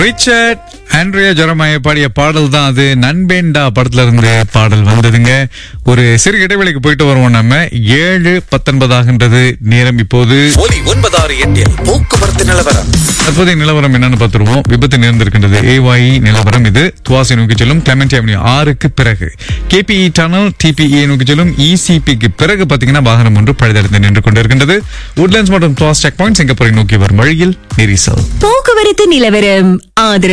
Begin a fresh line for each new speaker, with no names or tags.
Richard Andrea ஜெரமாய பாடிய பாடல் தான் அது நண்பேண்டா படத்துல இருந்து பாடல் வந்ததுங்க ஒரு சிறு இடைவெளிக்கு போயிட்டு வருவோம் நம்ம ஏழு பத்தொன்பதாகின்றது நேரம் இப்போது
ஒலி ஒன்பதாறு எட்டில் போக்குவரத்து நிலவரம்
தற்போதைய நிலவரம் என்னன்னு பார்த்துருவோம் விபத்து நேர்ந்திருக்கின்றது ஏவாயி நிலவரம் இது துவாசி நோக்கி செல்லும் கிளமெண்டி அவனி ஆறுக்கு பிறகு கேபிஇ டனல் டிபிஇ நோக்கி செல்லும் இசிபிக்கு பிறகு பாத்தீங்கன்னா வாகனம் ஒன்று பழுதடைந்து நின்று கொண்டிருக்கின்றது உட்லண்ட்ஸ் மற்றும் துவாஸ் செக் பாயிண்ட் சிங்கப்பூரை நோக்கி வரும் வழியில் நெரிசல்
போக்குவரத்து நிலவரம் ஆதரவு